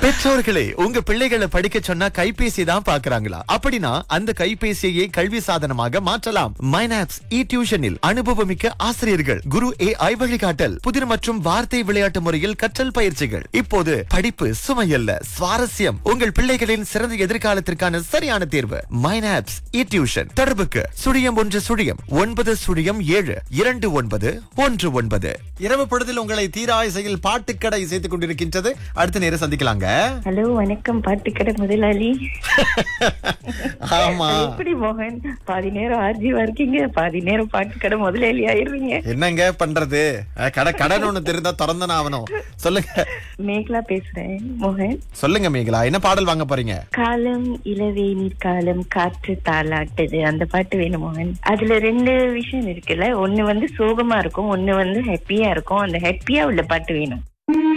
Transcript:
பெற்றோர்களே உங்க பிள்ளைகளை படிக்க சொன்னா கைபேசி தான் பாக்குறாங்களா அப்படின்னா அந்த கைபேசியை கல்வி சாதனமாக மாற்றலாம் மைனாப்ஸ் இ டியூஷனில் அனுபவமிக்க ஆசிரியர்கள் குரு ஏ ஐ வழிகாட்டல் புதிர் மற்றும் வார்த்தை விளையாட்டு முறையில் கற்றல் பயிற்சிகள் இப்போது படிப்பு சுமையல்ல சுவாரஸ்யம் உங்கள் பிள்ளைகளின் சிறந்த எதிர்காலத்திற்கான சரியான தேர்வு மைனாப்ஸ் இ டியூஷன் தொடர்புக்கு சுழியம் ஒன்று சுழியம் ஒன்பது சுழியம் ஏழு இரண்டு ஒன்பது ஒன்று ஒன்பது இரவு பொழுதில் உங்களை தீராயசையில் பாட்டுக்கடை செய்து கொண்டிருக்கின்றது அடுத்த நேரம் சந்திக்கலாங்க ஹலோ வணக்கம் பாட்டுக்கடை முதலாளி ஆமா எப்படி மோகன் பாதி நேரம் ஆர்ஜிவா இருக்கீங்க பாதி நேரம் பாட்டுக்கடை முதலாளி ஆயிருவீங்க என்னங்க பண்றது அஹ், கடை கடன் ஒண்ணு தெரிந்தா திறந்தன ஆகணும் சொல்லுங்க மேகலா பேசுறேன் மோகன் சொல்லுங்க மேகலா என்ன பாடல் வாங்க போறீங்க காலம் இளவேநீர் காலம் காற்று தாளாட்டுது அந்த பாட்டு வேணும் மோகன் அதுல ரெண்டு விஷயம் இருக்குல்ல ஒண்ணு வந்து சோகமா இருக்கும் ஒண்ணு வந்து ஹாப்பியா இருக்கும் அந்த ஹாப்பியா உள்ள பாட்டு வேணும்